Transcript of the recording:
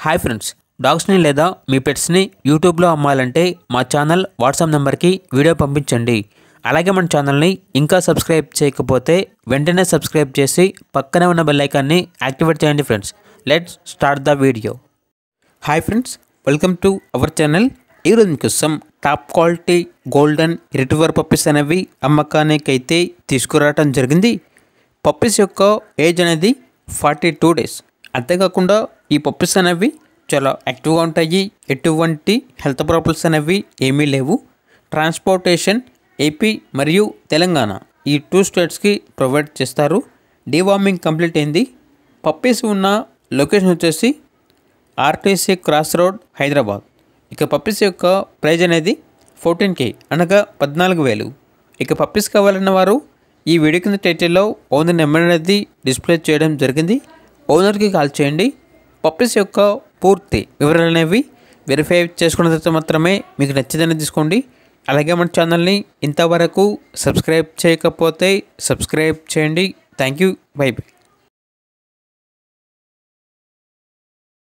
hi friends డాగ్స్ని లేదా మీ పెట్స్ని యూట్యూబ్లో అమ్మాలంటే మా ఛానల్ వాట్సాప్ నెంబర్కి వీడియో పంపించండి అలాగే మన ఛానల్ని ఇంకా సబ్స్క్రైబ్ చేయకపోతే వెంటనే సబ్స్క్రైబ్ చేసి పక్కనే ఉన్న బెల్ ఐకాన్ని యాక్టివేట్ చేయండి friends let's start the video hi friends welcome to our channel ఈరోజు మీకోసం top quality golden retriever puppies అనేవి అమ్మకానికైతే తీసుకురావటం జరిగింది పప్పీస్ యొక్క ఏజ్ అనేది ఫార్టీ టూ డేస్ అంతేకాకుండా ఈ పప్పీస్ అనేవి చాలా యాక్టివ్గా ఉంటాయి ఎటువంటి హెల్త్ ప్రాబ్లమ్స్ అనేవి ఏమీ లేవు ట్రాన్స్పోర్టేషన్ ఏపీ మరియు తెలంగాణ ఈ టూ స్టేట్స్కి ప్రొవైడ్ చేస్తారు డీవార్మింగ్ కంప్లీట్ అయింది పప్పీస్ ఉన్న లొకేషన్ వచ్చేసి ఆర్టీసీ క్రాస్ రోడ్ హైదరాబాద్ ఇక పప్పీస్ యొక్క ప్రైజ్ అనేది ఫోర్టీన్ కే అనగా పద్నాలుగు వేలు ఇక పప్పీస్ కావాలన్న వారు ఈ వీడియో కింద టైటిల్లో ఓనర్ నెంబర్ అనేది డిస్ప్లే చేయడం జరిగింది ఓనర్కి కాల్ చేయండి పప్పీస్ యొక్క పూర్తి వివరాలు అనేవి వెరిఫై చేసుకున్న తర్వాత మాత్రమే మీకు నచ్చిందని తీసుకోండి అలాగే మన ఛానల్ని ఇంతవరకు సబ్స్క్రైబ్ చేయకపోతే సబ్స్క్రైబ్ చేయండి థ్యాంక్ యూ బై బై